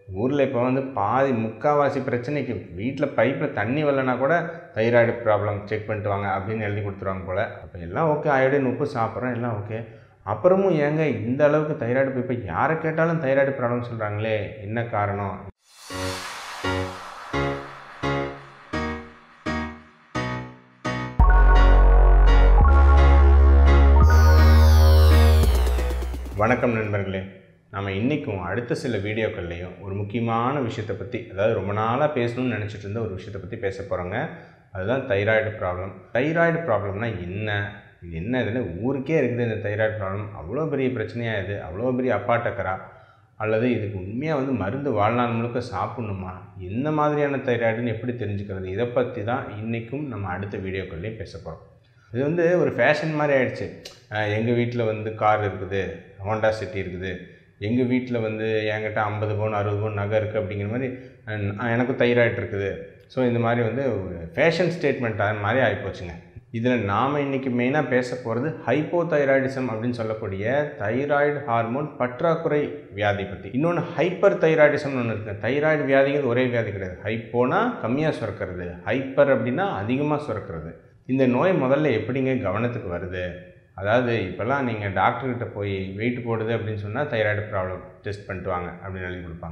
ஊரில் இப்போ வந்து பாதி முக்கால்வாசி பிரச்சனைக்கு வீட்டில் பைப்பில் தண்ணி வரலனா கூட தைராய்டு ப்ராப்ளம் செக் பண்ணிட்டு வாங்க அப்படின்னு எழுதி கொடுத்துருவாங்க போல் அப்போ எல்லாம் ஓகே அயோடின் உப்பு சாப்பிட்றோம் எல்லாம் ஓகே அப்புறமும் ஏங்க இந்த அளவுக்கு தைராய்டு இப்போ யாரை கேட்டாலும் தைராய்டு ப்ராப்ளம் சொல்கிறாங்களே என்ன காரணம் வணக்கம் நண்பர்களே நம்ம இன்றைக்கும் அடுத்த சில வீடியோக்கள்லையும் ஒரு முக்கியமான விஷயத்தை பற்றி அதாவது ரொம்ப நாளாக பேசணும்னு நினச்சிட்டு இருந்த ஒரு விஷயத்தை பற்றி பேச போகிறோங்க அதுதான் தைராய்டு ப்ராப்ளம் தைராய்டு ப்ராப்ளம்னா என்ன இது என்ன இதுன்னு ஊருக்கே இருக்குது இந்த தைராய்டு ப்ராப்ளம் அவ்வளோ பெரிய பிரச்சனையாக இது அவ்வளோ பெரிய அப்பாட்டக்கரா அல்லது இதுக்கு உண்மையாக வந்து மருந்து வாழ்நாள் முழுக்க சாப்பிட்ணுமா என்ன மாதிரியான தைராய்டுன்னு எப்படி தெரிஞ்சுக்கிறது இதை பற்றி தான் இன்றைக்கும் நம்ம அடுத்த வீடியோக்கள்லேயும் பேச போகிறோம் இது வந்து ஒரு ஃபேஷன் மாதிரி ஆயிடுச்சு எங்கள் வீட்டில் வந்து கார் இருக்குது ஹோண்டா சிட்டி இருக்குது எங்கள் வீட்டில் வந்து என்கிட்ட ஐம்பது பவுன் அறுபது பவுன் நகை இருக்குது அப்படிங்கிற மாதிரி அஹ் எனக்கும் தைராய்டு இருக்குது ஸோ இந்த மாதிரி வந்து ஒரு ஃபேஷன் ஸ்டேட்மெண்ட் அது மாதிரி ஆகிப்போச்சுங்க இதில் நாம் இன்றைக்கி மெயினாக பேச போகிறது ஹைப்போதைராய்டிசம் அப்படின்னு சொல்லக்கூடிய தைராய்டு ஹார்மோன் பற்றாக்குறை வியாதி பற்றி இன்னொன்று ஹைப்பர் தைராய்டிசம்னு ஒன்று இருக்குது தைராய்டு வியாதிங்கிறது ஒரே வியாதி கிடையாது ஹைப்போனா கம்மியாக சுரக்கிறது ஹைப்பர் அப்படின்னா அதிகமாக சுரக்கிறது இந்த நோய் முதல்ல எப்படிங்க கவனத்துக்கு வருது அதாவது இப்போல்லாம் நீங்கள் டாக்டர்கிட்ட போய் வெயிட் போடுது அப்படின்னு சொன்னால் தைராய்டு ப்ராப்ளம் டெஸ்ட் பண்ணிட்டு வாங்க அப்படின்னு எழுதி கொடுப்பாங்க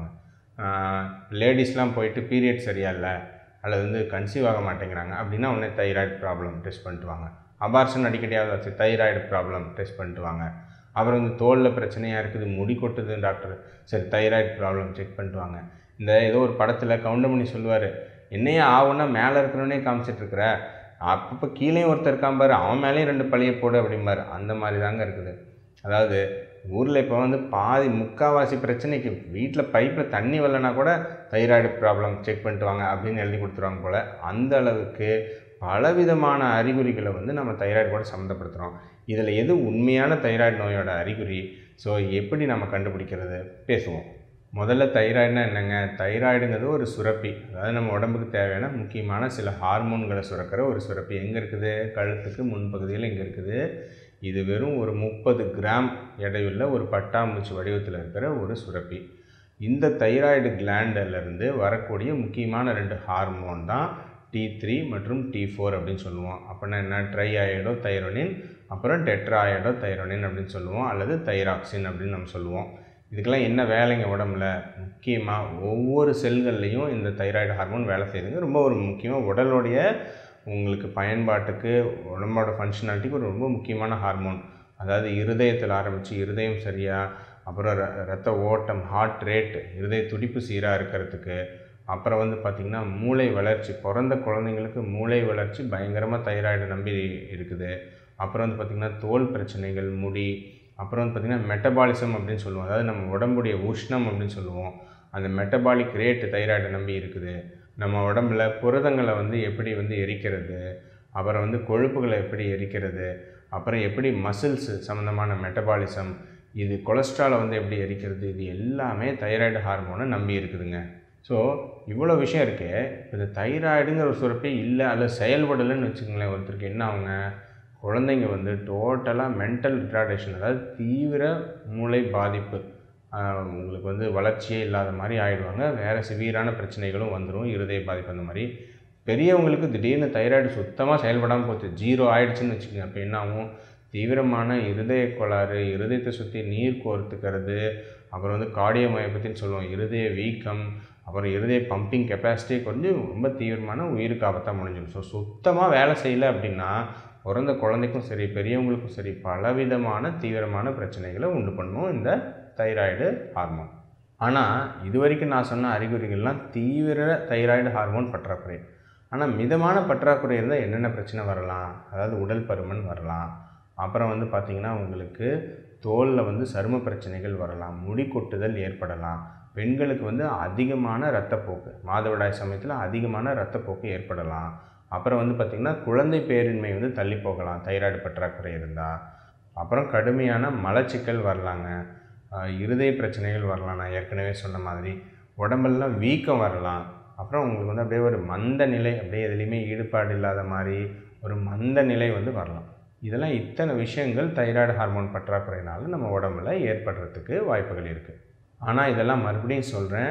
லேடிஸ்லாம் போயிட்டு பீரியட் சரியா இல்லை அல்லது வந்து கன்சீவ் ஆக மாட்டேங்கிறாங்க அப்படின்னா உடனே தைராய்டு ப்ராப்ளம் டெஸ்ட் பண்ணிட்டு வாங்க அபார்ஷன் அடிக்கடியாவது வச்சு தைராய்டு ப்ராப்ளம் டெஸ்ட் பண்ணிட்டு வாங்க அப்புறம் வந்து தோலில் பிரச்சனையாக இருக்குது முடி கொட்டுது டாக்டர் சரி தைராய்டு ப்ராப்ளம் செக் பண்ணிட்டு வாங்க இந்த ஏதோ ஒரு படத்தில் கவுண்டமணி சொல்லுவார் என்னையே ஆகுன்னா மேலே இருக்கிறவனே காமிச்சிட்ருக்குற அப்பப்போ கீழே ஒருத்தர் இருக்கான் பாரு அவன் மேலேயும் ரெண்டு பழைய போடு அப்படிம்பாரு அந்த மாதிரி தாங்க இருக்குது அதாவது ஊரில் இப்போ வந்து பாதி முக்கால்வாசி பிரச்சனைக்கு வீட்டில் பைப்பில் தண்ணி வரலனா கூட தைராய்டு ப்ராப்ளம் செக் பண்ணிட்டு வாங்க அப்படின்னு எழுதி கொடுத்துருவாங்க போல் அந்த அளவுக்கு பலவிதமான அறிகுறிகளை வந்து நம்ம தைராய்டு கூட சம்மந்தப்படுத்துகிறோம் இதில் எது உண்மையான தைராய்டு நோயோட அறிகுறி ஸோ எப்படி நம்ம கண்டுபிடிக்கிறது பேசுவோம் முதல்ல தைராய்டுனா என்னங்க தைராய்டுங்கிறது ஒரு சுரப்பி அதாவது நம்ம உடம்புக்கு தேவையான முக்கியமான சில ஹார்மோன்களை சுரக்கிற ஒரு சுரப்பி எங்கே இருக்குது கழுத்துக்கு முன்பகுதியில் இங்கே இருக்குது இது வெறும் ஒரு முப்பது கிராம் எடையுள்ள ஒரு பட்டாம்பூச்சி வடிவத்தில் இருக்கிற ஒரு சுரப்பி இந்த தைராய்டு கிளாண்டிலிருந்து வரக்கூடிய முக்கியமான ரெண்டு ஹார்மோன் தான் டி த்ரீ மற்றும் டி ஃபோர் அப்படின்னு சொல்லுவோம் அப்படின்னா என்ன ட்ரை ஆயோடோ தைரோனின் அப்புறம் டெட்ராயோடோ தைரோனின் அப்படின்னு சொல்லுவோம் அல்லது தைராக்சின் அப்படின்னு நம்ம சொல்லுவோம் இதுக்கெல்லாம் என்ன வேலைங்க உடம்புல முக்கியமாக ஒவ்வொரு செல்கள்லேயும் இந்த தைராய்டு ஹார்மோன் வேலை செய்யுதுங்க ரொம்ப ஒரு முக்கியமாக உடலுடைய உங்களுக்கு பயன்பாட்டுக்கு உடம்போட ஃபங்க்ஷனாலிட்டிக்கு ஒரு ரொம்ப முக்கியமான ஹார்மோன் அதாவது இருதயத்தில் ஆரம்பித்து இருதயம் சரியாக அப்புறம் ர ரத்த ஓட்டம் ஹார்ட் ரேட் இருதய துடிப்பு சீராக இருக்கிறதுக்கு அப்புறம் வந்து பார்த்திங்கன்னா மூளை வளர்ச்சி பிறந்த குழந்தைங்களுக்கு மூளை வளர்ச்சி பயங்கரமாக தைராய்டு நம்பி இருக்குது அப்புறம் வந்து பார்த்திங்கன்னா தோல் பிரச்சனைகள் முடி அப்புறம் வந்து பார்த்திங்கன்னா மெட்டபாலிசம் அப்படின்னு சொல்லுவோம் அதாவது நம்ம உடம்புடைய உஷ்ணம் அப்படின்னு சொல்லுவோம் அந்த மெட்டபாலிக் ரேட் தைராய்டை நம்பி இருக்குது நம்ம உடம்புல புரதங்களை வந்து எப்படி வந்து எரிக்கிறது அப்புறம் வந்து கொழுப்புகளை எப்படி எரிக்கிறது அப்புறம் எப்படி மசில்ஸ் சம்மந்தமான மெட்டபாலிசம் இது கொலஸ்ட்ராலை வந்து எப்படி எரிக்கிறது இது எல்லாமே தைராய்டு ஹார்மோனை நம்பி இருக்குதுங்க ஸோ இவ்வளோ விஷயம் இருக்கே இந்த தைராய்டுங்கிற ஒரு சுரப்பே இல்லை அல்லது செயல்படலைன்னு வச்சுக்கோங்களேன் ஒருத்தருக்கு என்ன ஆகுங்க குழந்தைங்க வந்து டோட்டலாக மென்டல் ரிட்டார்டேஷன் அதாவது தீவிர மூளை பாதிப்பு உங்களுக்கு வந்து வளர்ச்சியே இல்லாத மாதிரி ஆகிடுவாங்க வேறு சிவியரான பிரச்சனைகளும் வந்துடும் இருதய பாதிப்பு அந்த மாதிரி பெரியவங்களுக்கு திடீர்னு தைராய்டு சுத்தமாக செயல்படாமல் போச்சு ஜீரோ ஆயிடுச்சுன்னு வச்சுக்கோங்க அப்போ என்ன ஆகும் தீவிரமான இருதய கோளாறு இருதயத்தை சுற்றி நீர் கோர்த்துக்கிறது அப்புறம் வந்து கார்டியோ மயப்பத்தின்னு சொல்லுவோம் இருதய வீக்கம் அப்புறம் இருதய பம்பிங் கெப்பாசிட்டி கொஞ்சம் ரொம்ப தீவிரமான உயிருக்கு ஆபத்தாக முடிஞ்சிடும் ஸோ சுத்தமாக வேலை செய்யலை அப்படின்னா பிறந்த குழந்தைக்கும் சரி பெரியவங்களுக்கும் சரி பலவிதமான தீவிரமான பிரச்சனைகளை உண்டு பண்ணும் இந்த தைராய்டு ஹார்மோன் ஆனால் இது வரைக்கும் நான் சொன்ன அறிகுறிகள்லாம் தீவிர தைராய்டு ஹார்மோன் பற்றாக்குறை ஆனால் மிதமான பற்றாக்குறை இருந்தால் என்னென்ன பிரச்சனை வரலாம் அதாவது உடல் பருமன் வரலாம் அப்புறம் வந்து பார்த்திங்கன்னா உங்களுக்கு தோலில் வந்து சரும பிரச்சனைகள் வரலாம் முடி கொட்டுதல் ஏற்படலாம் பெண்களுக்கு வந்து அதிகமான இரத்தப்போக்கு மாதவிடாய் சமயத்தில் அதிகமான இரத்தப்போக்கு ஏற்படலாம் அப்புறம் வந்து பார்த்திங்கன்னா குழந்தை பேரின்மை வந்து தள்ளி போகலாம் தைராய்டு பற்றாக்குறை இருந்தால் அப்புறம் கடுமையான மலச்சிக்கல் வரலாங்க இருதய பிரச்சனைகள் வரலாம் நான் ஏற்கனவே சொன்ன மாதிரி உடம்பெல்லாம் வீக்கம் வரலாம் அப்புறம் உங்களுக்கு வந்து அப்படியே ஒரு மந்த நிலை அப்படியே எதுலேயுமே ஈடுபாடு இல்லாத மாதிரி ஒரு மந்த நிலை வந்து வரலாம் இதெல்லாம் இத்தனை விஷயங்கள் தைராய்டு ஹார்மோன் பற்றாக்குறையினால நம்ம உடம்புல ஏற்படுறதுக்கு வாய்ப்புகள் இருக்குது ஆனால் இதெல்லாம் மறுபடியும் சொல்கிறேன்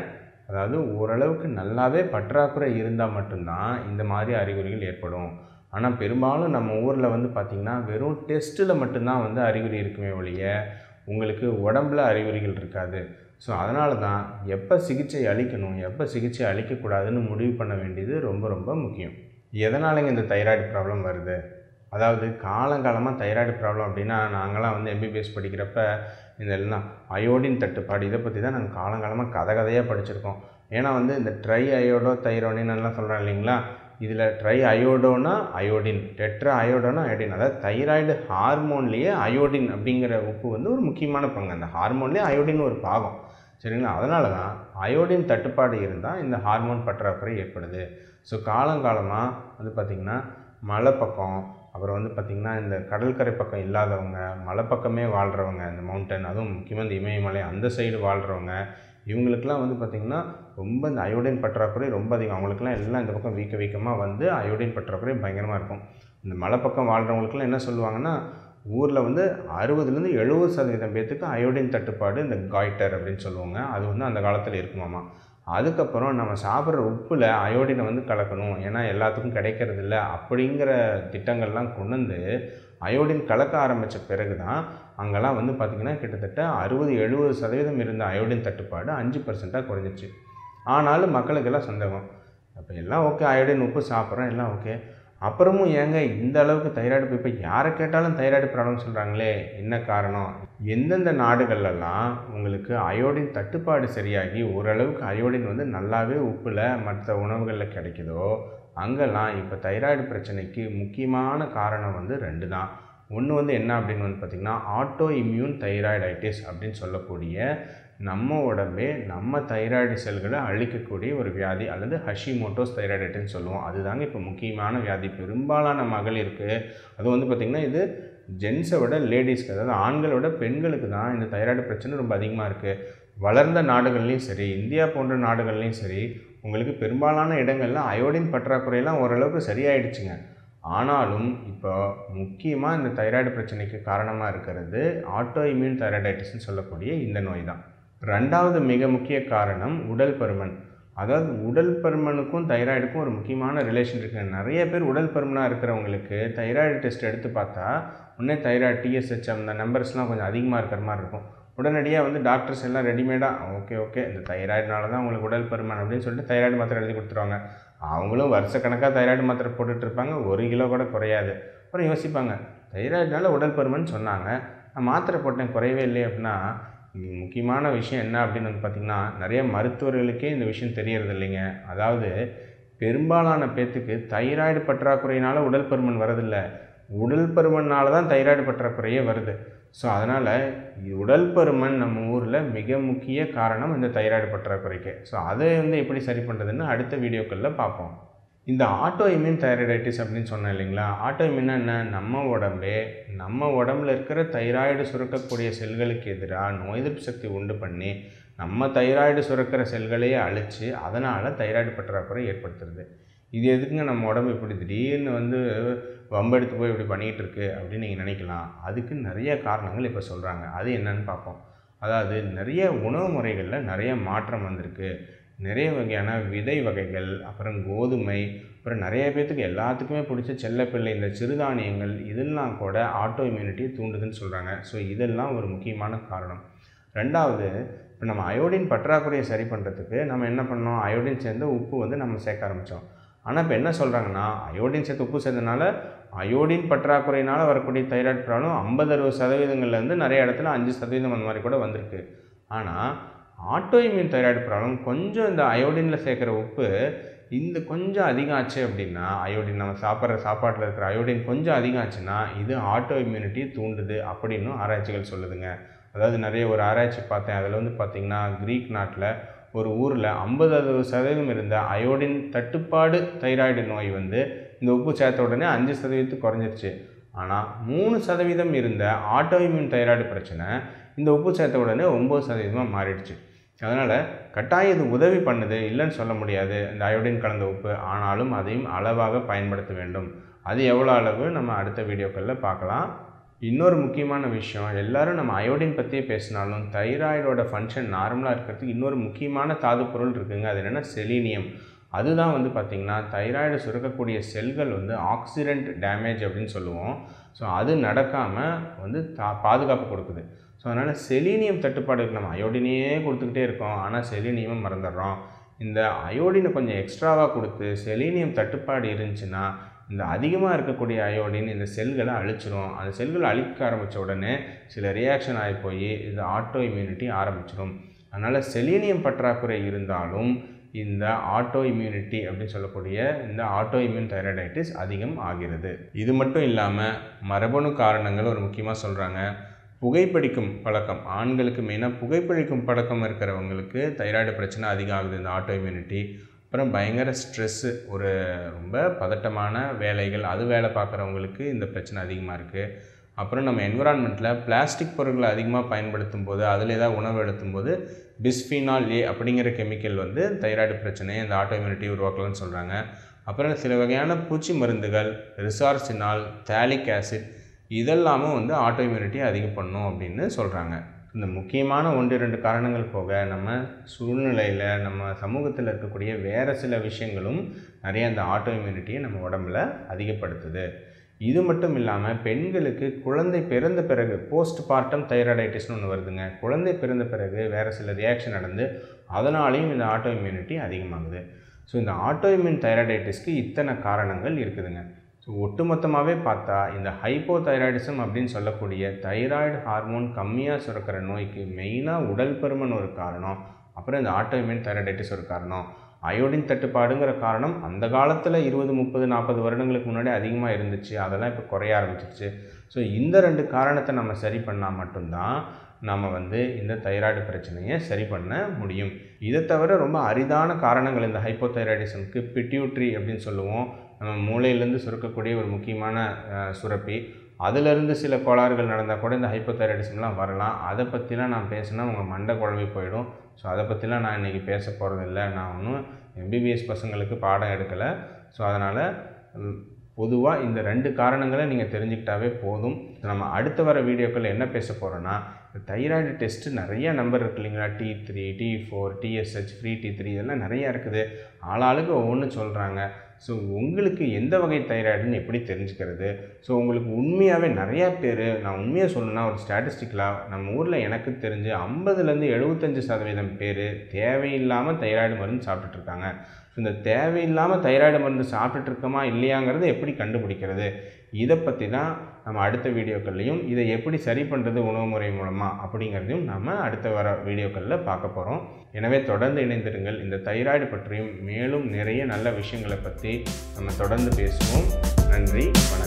அதாவது ஓரளவுக்கு நல்லாவே பற்றாக்குறை இருந்தால் மட்டும்தான் இந்த மாதிரி அறிகுறிகள் ஏற்படும் ஆனால் பெரும்பாலும் நம்ம ஊரில் வந்து பார்த்திங்கன்னா வெறும் டெஸ்ட்டில் மட்டும்தான் வந்து அறிகுறி இருக்குமே ஒழிய உங்களுக்கு உடம்புல அறிகுறிகள் இருக்காது ஸோ அதனால தான் எப்போ சிகிச்சை அளிக்கணும் எப்போ சிகிச்சை அளிக்கக்கூடாதுன்னு முடிவு பண்ண வேண்டியது ரொம்ப ரொம்ப முக்கியம் எதனாலங்க இந்த தைராய்டு ப்ராப்ளம் வருது அதாவது காலங்காலமாக தைராய்டு ப்ராப்ளம் அப்படின்னா நாங்களாம் வந்து எம்பிபிஎஸ் படிக்கிறப்ப இந்த எல்லாம் அயோடின் தட்டுப்பாடு இதை பற்றி தான் நாங்கள் காலங்காலமாக கதை கதையாக படிச்சிருக்கோம் ஏன்னா வந்து இந்த ட்ரை அயோடோ தைரோனின் எல்லாம் சொல்கிறோம் இல்லைங்களா இதில் ட்ரை அயோடோனா அயோடின் டெட்ரா அயோடோனா அயோடின் அதாவது தைராய்டு ஹார்மோன்லேயே அயோடின் அப்படிங்கிற உப்பு வந்து ஒரு முக்கியமான பங்கு அந்த ஹார்மோன்லேயே அயோடின் ஒரு பாகம் சரிங்களா அதனால தான் அயோடின் தட்டுப்பாடு இருந்தால் இந்த ஹார்மோன் பற்றாக்குறை ஏற்படுது ஸோ காலங்காலமாக வந்து பார்த்திங்கன்னா மலை பக்கம் அப்புறம் வந்து பார்த்திங்கன்னா இந்த கடற்கரை பக்கம் இல்லாதவங்க மலை பக்கமே வாழ்கிறவங்க இந்த மவுண்டன் அதுவும் முக்கியமாக இந்த இமயமலை அந்த சைடு வாழ்கிறவங்க இவங்களுக்கெல்லாம் வந்து பார்த்திங்கன்னா ரொம்ப இந்த அயோடின் பற்றாக்குறை ரொம்ப அதிகம் அவங்களுக்குலாம் எல்லாம் இந்த பக்கம் வீக்க வீக்கமாக வந்து அயோடின் பற்றாக்குறை பயங்கரமாக இருக்கும் இந்த மலை பக்கம் வாழ்கிறவங்களுக்குலாம் என்ன சொல்லுவாங்கன்னா ஊரில் வந்து அறுபதுலேருந்து எழுபது சதவீதம் பேர்த்துக்கு அயோடின் தட்டுப்பாடு இந்த காய்டர் அப்படின்னு சொல்லுவாங்க அது வந்து அந்த காலத்தில் இருக்குமாமா அதுக்கப்புறம் நம்ம சாப்பிட்ற உப்பில் அயோடினை வந்து கலக்கணும் ஏன்னா எல்லாத்துக்கும் கிடைக்கிறது இல்லை அப்படிங்கிற திட்டங்கள்லாம் கொண்டு வந்து அயோடின் கலக்க ஆரம்பித்த பிறகு தான் அங்கெல்லாம் வந்து பார்த்திங்கன்னா கிட்டத்தட்ட அறுபது எழுபது சதவீதம் இருந்த அயோடின் தட்டுப்பாடு அஞ்சு பர்சண்ட்டாக குறைஞ்சிச்சு ஆனாலும் மக்களுக்கெல்லாம் சந்தேகம் அப்போ எல்லாம் ஓகே அயோடின் உப்பு சாப்பிட்றோம் எல்லாம் ஓகே அப்புறமும் ஏங்க இந்த அளவுக்கு தைராய்டு இப்போ யாரை கேட்டாலும் தைராய்டு ப்ராப்ளம் சொல்கிறாங்களே என்ன காரணம் எந்தெந்த நாடுகள்லாம் உங்களுக்கு அயோடின் தட்டுப்பாடு சரியாகி ஓரளவுக்கு அயோடின் வந்து நல்லாவே உப்பில் மற்ற உணவுகளில் கிடைக்குதோ அங்கெல்லாம் இப்போ தைராய்டு பிரச்சனைக்கு முக்கியமான காரணம் வந்து ரெண்டு தான் ஒன்று வந்து என்ன அப்படின்னு வந்து பார்த்திங்கன்னா ஆட்டோ இம்யூன் தைராய்டைட்டிஸ் அப்படின்னு சொல்லக்கூடிய நம்ம உடம்பே நம்ம தைராய்டு செல்களை அழிக்கக்கூடிய ஒரு வியாதி அல்லது ஹஷிமோட்டோஸ் தைராய்டைட்டின்னு சொல்லுவோம் அதுதாங்க இப்போ முக்கியமான வியாதி பெரும்பாலான மகளிருக்கு அது வந்து பார்த்திங்கன்னா இது ஜென்ஸை விட லேடிஸ்க்கு அதாவது ஆண்களை விட பெண்களுக்கு தான் இந்த தைராய்டு பிரச்சனை ரொம்ப அதிகமாக இருக்குது வளர்ந்த நாடுகள்லேயும் சரி இந்தியா போன்ற நாடுகள்லேயும் சரி உங்களுக்கு பெரும்பாலான இடங்களில் அயோடின் பற்றாக்குறையெல்லாம் ஓரளவுக்கு சரியாயிடுச்சுங்க ஆனாலும் இப்போ முக்கியமாக இந்த தைராய்டு பிரச்சனைக்கு காரணமாக இருக்கிறது ஆட்டோ இம்யூன் தைராய்டைட்டிஸ்னு சொல்லக்கூடிய இந்த நோய் தான் ரெண்டாவது மிக முக்கிய காரணம் உடல் பருமன் அதாவது உடல் பருமனுக்கும் தைராய்டுக்கும் ஒரு முக்கியமான ரிலேஷன் இருக்குது நிறைய பேர் உடல் பருமனாக இருக்கிறவங்களுக்கு தைராய்டு டெஸ்ட் எடுத்து பார்த்தா உடனே தைராய்டு டிஎஸ்ஹெச் அந்த நம்பர்ஸ்லாம் கொஞ்சம் அதிகமாக இருக்கிற மாதிரி இருக்கும் உடனடியாக வந்து டாக்டர்ஸ் எல்லாம் ரெடிமேடாக ஓகே ஓகே இந்த தைராய்டுனால தான் உங்களுக்கு உடல் பருமன் அப்படின்னு சொல்லிட்டு தைராய்டு மாத்திரை எழுதி கொடுத்துருவாங்க அவங்களும் வருஷக்கணக்காக தைராய்டு மாத்திரை போட்டுட்டு இருப்பாங்க ஒரு கிலோ கூட குறையாது அப்புறம் யோசிப்பாங்க தைராய்டுனால உடல் பருமன் சொன்னாங்க நான் மாத்திரை போட்டேன் குறையவே இல்லையே அப்படின்னா இங்க முக்கியமான விஷயம் என்ன அப்படின்னு வந்து பார்த்திங்கன்னா நிறைய மருத்துவர்களுக்கே இந்த விஷயம் தெரியறது இல்லைங்க அதாவது பெரும்பாலான பேர்த்துக்கு தைராய்டு பற்றாக்குறையினால உடல் பருமன் வரதில்லை உடல் பருமனால தான் தைராய்டு பற்றாக்குறையே வருது ஸோ அதனால் உடல் பருமன் நம்ம ஊரில் மிக முக்கிய காரணம் இந்த தைராய்டு பற்றாக்குறைக்கு ஸோ அதை வந்து எப்படி சரி பண்ணுறதுன்னு அடுத்த வீடியோக்களில் பார்ப்போம் இந்த ஆட்டோ இம்யூன் தைராய்டைட்டிஸ் அப்படின்னு சொன்னேன் இல்லைங்களா ஆட்டோ இம்யூன்னா என்ன நம்ம உடம்பே நம்ம உடம்புல இருக்கிற தைராய்டு சுரக்கக்கூடிய செல்களுக்கு எதிராக நோய் எதிர்ப்பு சக்தி உண்டு பண்ணி நம்ம தைராய்டு சுரக்கிற செல்களையே அழித்து அதனால் தைராய்டு பற்றாக்குறை ஏற்படுத்துறது இது எதுக்குங்க நம்ம உடம்பு இப்படி திடீர்னு வந்து வம்பெடுத்து போய் இப்படி பண்ணிகிட்டு இருக்கு அப்படின்னு நீங்கள் நினைக்கலாம் அதுக்கு நிறைய காரணங்கள் இப்போ சொல்கிறாங்க அது என்னன்னு பார்ப்போம் அதாவது நிறைய உணவு முறைகளில் நிறைய மாற்றம் வந்திருக்கு நிறைய வகையான விதை வகைகள் அப்புறம் கோதுமை அப்புறம் நிறைய பேர்த்துக்கு எல்லாத்துக்குமே பிடிச்ச செல்லப்பிள்ளை இந்த சிறுதானியங்கள் இதெல்லாம் கூட ஆட்டோ இம்யூனிட்டியை தூண்டுதுன்னு சொல்கிறாங்க ஸோ இதெல்லாம் ஒரு முக்கியமான காரணம் ரெண்டாவது இப்போ நம்ம அயோடின் பற்றாக்குறையை சரி பண்ணுறதுக்கு நம்ம என்ன பண்ணோம் அயோடின் சேர்ந்த உப்பு வந்து நம்ம சேர்க்க ஆரம்பித்தோம் ஆனால் இப்போ என்ன சொல்கிறாங்கன்னா அயோடின் சேர்த்து உப்பு சேர்த்தனால அயோடின் பற்றாக்குறையினால் வரக்கூடிய தைராய்டு ப்ராப்ளம் ஐம்பது அறுபது சதவீதங்கள்லேருந்து நிறைய இடத்துல அஞ்சு சதவீதம் அந்த மாதிரி கூட வந்திருக்கு ஆனால் ஆட்டோ இம்யூன் தைராய்டு ப்ராப்ளம் கொஞ்சம் இந்த அயோடினில் சேர்க்குற உப்பு இந்த கொஞ்சம் அதிகம் ஆச்சு அப்படின்னா அயோடின் நம்ம சாப்பிட்ற சாப்பாட்டில் இருக்கிற அயோடின் கொஞ்சம் அதிகம் ஆச்சுன்னா இது ஆட்டோ இம்யூனிட்டியை தூண்டுது அப்படின்னு ஆராய்ச்சிகள் சொல்லுதுங்க அதாவது நிறைய ஒரு ஆராய்ச்சி பார்த்தேன் அதில் வந்து பார்த்திங்கன்னா க்ரீக் நாட்டில் ஒரு ஊரில் ஐம்பது அறுபது சதவீதம் இருந்த அயோடின் தட்டுப்பாடு தைராய்டு நோய் வந்து இந்த உப்பு சேர்த்த உடனே அஞ்சு சதவீதத்துக்கு குறைஞ்சிருச்சு ஆனால் மூணு சதவீதம் இருந்த ஆட்டோ இம்யூன் தைராய்டு பிரச்சனை இந்த உப்பு சேர்த்த உடனே ஒம்பது சதவீதமாக மாறிடுச்சு அதனால் கட்டாயம் இது உதவி பண்ணுது இல்லைன்னு சொல்ல முடியாது இந்த அயோடின் கலந்த உப்பு ஆனாலும் அதையும் அளவாக பயன்படுத்த வேண்டும் அது எவ்வளோ அளவு நம்ம அடுத்த வீடியோக்களில் பார்க்கலாம் இன்னொரு முக்கியமான விஷயம் எல்லாரும் நம்ம அயோடின் பற்றியே பேசினாலும் தைராய்டோட ஃபங்க்ஷன் நார்மலாக இருக்கிறதுக்கு இன்னொரு முக்கியமான தாது பொருள் இருக்குங்க அது என்னென்னா செலீனியம் அதுதான் வந்து பார்த்திங்கன்னா தைராய்டு சுரக்கக்கூடிய செல்கள் வந்து ஆக்சிடென்ட் டேமேஜ் அப்படின்னு சொல்லுவோம் ஸோ அது நடக்காமல் வந்து தா பாதுகாப்பு கொடுக்குது ஸோ அதனால் செலீனியம் தட்டுப்பாடு இருக்கு நம்ம அயோடினையே கொடுத்துக்கிட்டே இருக்கோம் ஆனால் செலீனியமும் மறந்துடுறோம் இந்த அயோடினை கொஞ்சம் எக்ஸ்ட்ராவாக கொடுத்து செலீனியம் தட்டுப்பாடு இருந்துச்சுன்னா இந்த அதிகமாக இருக்கக்கூடிய அயோடின் இந்த செல்களை அழிச்சிரும் அந்த செல்களை அழிக்க ஆரம்பித்த உடனே சில ரியாக்ஷன் ஆகி போய் இது ஆட்டோ இம்யூனிட்டி ஆரம்பிச்சிடும் அதனால் செலீனியம் பற்றாக்குறை இருந்தாலும் இந்த ஆட்டோ இம்யூனிட்டி அப்படின்னு சொல்லக்கூடிய இந்த ஆட்டோ இம்யூன் தைராய்டைட்டிஸ் அதிகம் ஆகிறது இது மட்டும் இல்லாமல் மரபணு காரணங்கள் ஒரு முக்கியமாக சொல்கிறாங்க புகைப்பிடிக்கும் பழக்கம் ஆண்களுக்கு மெயினாக புகைப்பிடிக்கும் பழக்கம் இருக்கிறவங்களுக்கு தைராய்டு பிரச்சனை அதிகம் ஆகுது இந்த ஆட்டோ இம்யூனிட்டி அப்புறம் பயங்கர ஸ்ட்ரெஸ்ஸு ஒரு ரொம்ப பதட்டமான வேலைகள் அது வேலை பார்க்குறவங்களுக்கு இந்த பிரச்சனை அதிகமாக இருக்குது அப்புறம் நம்ம என்விரான்மெண்ட்டில் பிளாஸ்டிக் பொருட்களை அதிகமாக பயன்படுத்தும் போது அதில் ஏதாவது உணவு எடுத்தும் போது பிஸ்ஃபினால் ஏ அப்படிங்கிற கெமிக்கல் வந்து தைராய்டு பிரச்சனையை இந்த ஆட்டோ இம்யூனிட்டி உருவாக்கலாம்னு சொல்கிறாங்க அப்புறம் சில வகையான பூச்சி மருந்துகள் ரிசார்சினால் தேலிக் ஆசிட் இதெல்லாமும் வந்து ஆட்டோ இம்யூனிட்டி அதிகம் பண்ணும் அப்படின்னு சொல்கிறாங்க இந்த முக்கியமான ஒன்று ரெண்டு காரணங்கள் போக நம்ம சூழ்நிலையில் நம்ம சமூகத்தில் இருக்கக்கூடிய வேறு சில விஷயங்களும் நிறைய அந்த ஆட்டோ இம்யூனிட்டியை நம்ம உடம்புல அதிகப்படுத்துது இது மட்டும் இல்லாமல் பெண்களுக்கு குழந்தை பிறந்த பிறகு போஸ்ட் பார்ட்டம் தைராய்டைட்டிஸ்னு ஒன்று வருதுங்க குழந்தை பிறந்த பிறகு வேறு சில ரியாக்ஷன் நடந்து அதனாலேயும் இந்த ஆட்டோ இம்யூனிட்டி அதிகமாகுது ஸோ இந்த ஆட்டோ இம்யூன் தைராய்டைட்டிஸ்க்கு இத்தனை காரணங்கள் இருக்குதுங்க ஸோ ஒட்டுமொத்தமாகவே பார்த்தா இந்த ஹைப்போதைராய்டிசம் அப்படின்னு சொல்லக்கூடிய தைராய்டு ஹார்மோன் கம்மியாக சுரக்கிற நோய்க்கு மெயினாக உடல் பருமன் ஒரு காரணம் அப்புறம் இந்த ஆட்டோ இம்யூன் தைராய்டைட்டிஸ் ஒரு காரணம் அயோடின் தட்டுப்பாடுங்கிற காரணம் அந்த காலத்தில் இருபது முப்பது நாற்பது வருடங்களுக்கு முன்னாடி அதிகமாக இருந்துச்சு அதெல்லாம் இப்போ குறைய ஆரம்பிச்சிருச்சு ஸோ இந்த ரெண்டு காரணத்தை நம்ம சரி பண்ணால் மட்டும்தான் நம்ம வந்து இந்த தைராய்டு பிரச்சனையை சரி பண்ண முடியும் இதை தவிர ரொம்ப அரிதான காரணங்கள் இந்த ஹைப்போதைராய்டிசம்க்கு பிட்யூட்ரி அப்படின்னு சொல்லுவோம் நம்ம மூளையிலேருந்து சுரக்கக்கூடிய ஒரு முக்கியமான அஹ், சுரப்பி அதிலிருந்து சில கோளாறுகள் நடந்தால் கூட இந்த ஹைப்போதைராய்டிசம்லாம் வரலாம் அதை பற்றிலாம் நான் பேசினா உங்கள் மண்டை குழம்பி போயிடும் ஸோ அதை பற்றிலாம் நான் இன்றைக்கி பேச போகிறதில்ல நான் ஒன்றும் எம்பிபிஎஸ் பசங்களுக்கு பாடம் எடுக்கலை ஸோ அதனால் பொதுவாக இந்த ரெண்டு காரணங்களை நீங்கள் தெரிஞ்சுக்கிட்டாவே போதும் நம்ம அடுத்து வர வீடியோக்களில் என்ன பேச போகிறோன்னா தைராய்டு டெஸ்ட்டு நிறைய நம்பர் இருக்கு இல்லைங்களா T three T four TSH free T three இதெல்லாம் நிறையா இருக்குது ஆளாளுக்கு ஒவ்வொன்று சொல்கிறாங்க ஸோ உங்களுக்கு எந்த வகை தைராய்டுன்னு எப்படி தெரிஞ்சுக்கிறது ஸோ உங்களுக்கு உண்மையாகவே நிறையா பேர் நான் உண்மையாக சொல்லணும்னா ஒரு ஸ்டாட்டிஸ்டிக்கலாக நம்ம ஊரில் எனக்கு தெரிஞ்சு ஐம்பதுலேருந்து எழுபத்தஞ்சு சதவீதம் பேர் தேவையில்லாமல் தைராய்டு மருந்து சாப்பிட்டுட்டு இருக்காங்க ஸோ இந்த தேவையில்லாமல் தைராய்டு மருந்து சாப்பிட்டுட்டு இருக்கோமா இல்லையாங்கிறத எப்படி கண்டுபிடிக்கிறது இதை பற்றி தான் நம்ம அடுத்த வீடியோக்கள்லையும் இதை எப்படி சரி பண்ணுறது உணவு முறை மூலமாக அப்படிங்கிறதையும் நம்ம அடுத்த வர வீடியோக்களில் பார்க்க போகிறோம் எனவே தொடர்ந்து இணைந்திருங்கள் இந்த தைராய்டு பற்றியும் மேலும் நிறைய நல்ல விஷயங்களை பற்றி நம்ம தொடர்ந்து பேசுவோம் நன்றி வணக்கம்